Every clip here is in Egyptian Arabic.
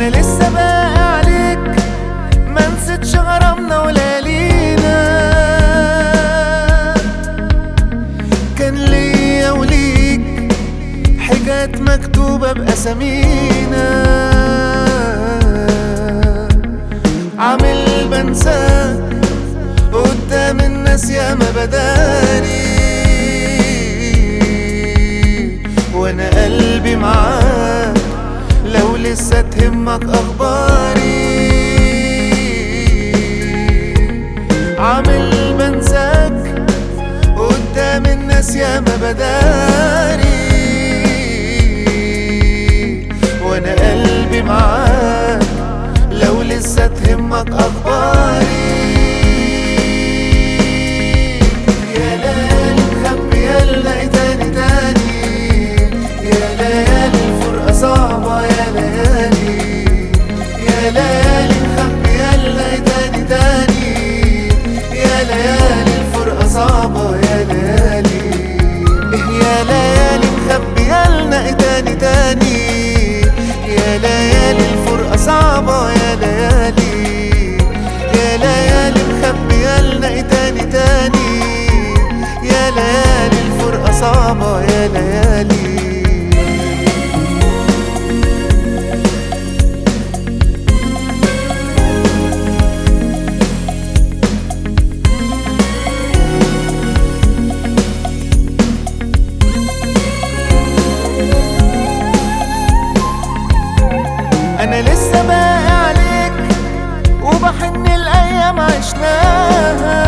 انا لسه باقي عليك ما نسيتش غرامنا وليالينا كان ليا وليك حاجات مكتوبة بأسامينا عامل بنساك قدام الناس يا ما بداري وانا قلبي معاك لو لسه تهمك اخباري عامل بنساك قدام الناس يا ما بداري وانا قلبي معاك لو لسه تهمك اخباري يا ليالي مخبية لنا تاني تاني يا ليالي الفرقة صعبة يا ليالي يا ليالي مخبية لنا تاني تاني يا ليالي الفرقة صعبة يا ليالي يا ليالي مخبية لنا تاني تاني يا ليالي الفرقة صعبة يا ليالي يا ليالي مخبية لنا تاني تاني يا ليالي الفرقة صعبة يا ليالي انا لسه باقي عليك وبحن الايام عشناها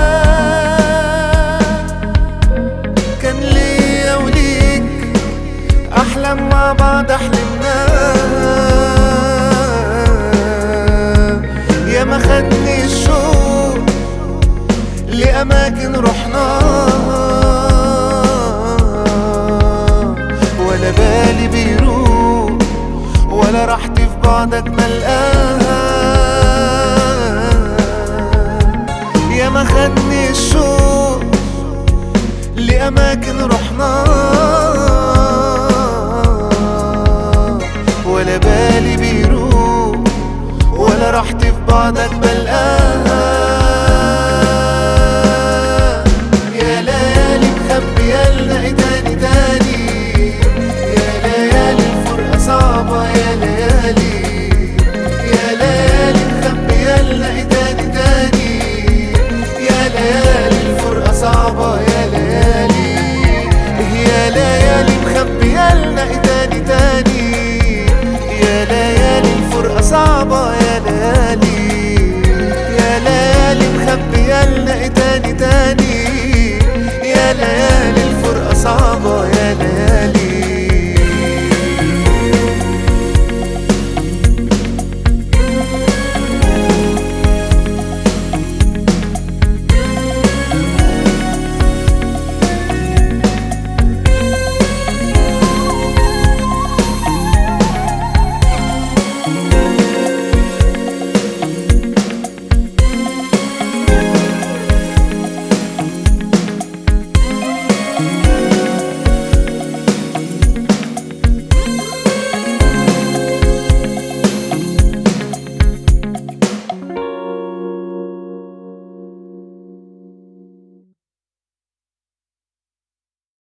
كان ليا وليك احلام مع بعض احلمناها يا ما خدني الشوق لاماكن رحناها ولا بالي بيروح ولا راحتي في بعدك ملقاها يا ما خدني الشوق لأماكن رحناها ولا بالي بيروح ولا راحتي في بعدك بلقاها يا ليالي مخبية لنا تاني تاني يا ليالي الفرقة صعبة يا ليالي يا ليالي مخبية لنا تاني تاني يا ليالي الفرقة صعبة يا ليالي يا ليالي مخبية لنا تاني تاني يا ليالي الفرقة صعبة يا ليالي يا ليالي مخبية لنا تاني تاني يا ليالي الفرقة صعبة يا ليالي